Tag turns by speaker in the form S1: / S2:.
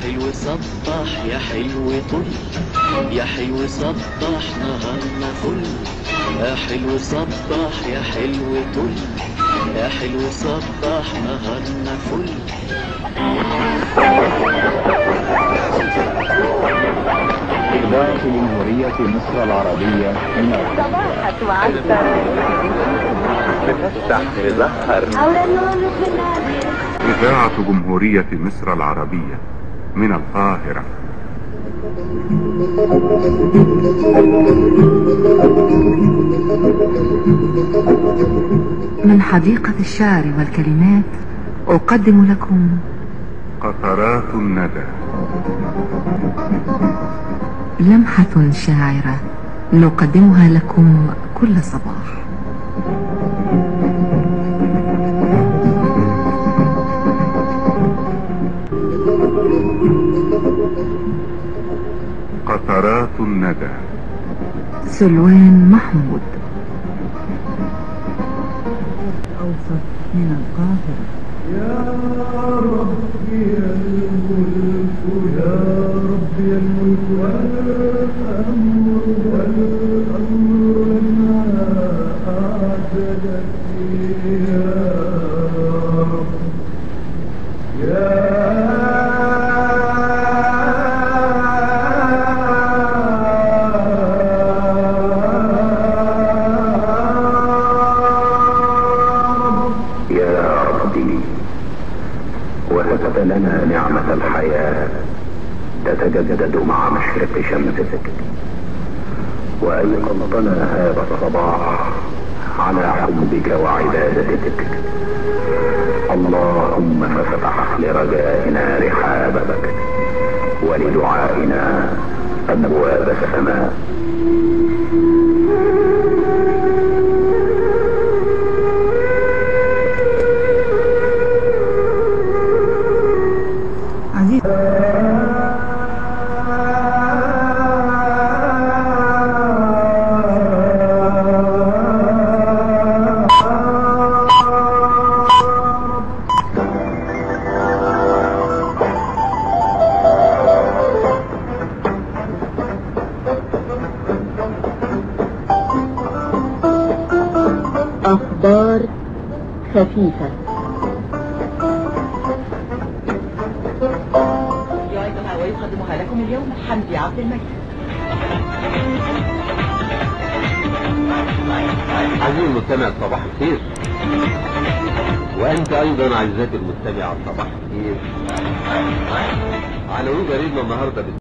S1: حلو صبح يا حلو طل يا حلو صبح نهارنا فل يا حلو صبح يا حلو طل يا حلو صبح نهارنا فل
S2: إذاعة جمهورية مصر العربية من
S3: صباحك وعسكر
S4: بتفتح مزهر
S3: أولى النور في النادي
S5: إذاعة جمهورية مصر العربية من القاهرة
S6: من حديقة الشعر والكلمات أقدم لكم
S5: قطرات الندى
S6: لمحة شاعرة نقدمها لكم كل صباح
S5: قطرات الندى
S6: سلوان محمود أوسط من القاهرة
S4: يا ربي وهبت لنا نعمة الحياة تتجدد مع مشرق شمسك وأيقظتنا هذا الصباح على حبك وعبادتك اللهم فافتح لرجائنا رحابك ولدعائنا أبواب السماء
S6: عزيز
S3: أخبار خفيفة
S7: يعيدها ويقدمها لكم اليوم حمدي عبد المجيد
S4: عزيزي المستمع صباح الخير وأنت أيضا عزيزتي المستمعة صباح الخير عناوين جريدنا النهارده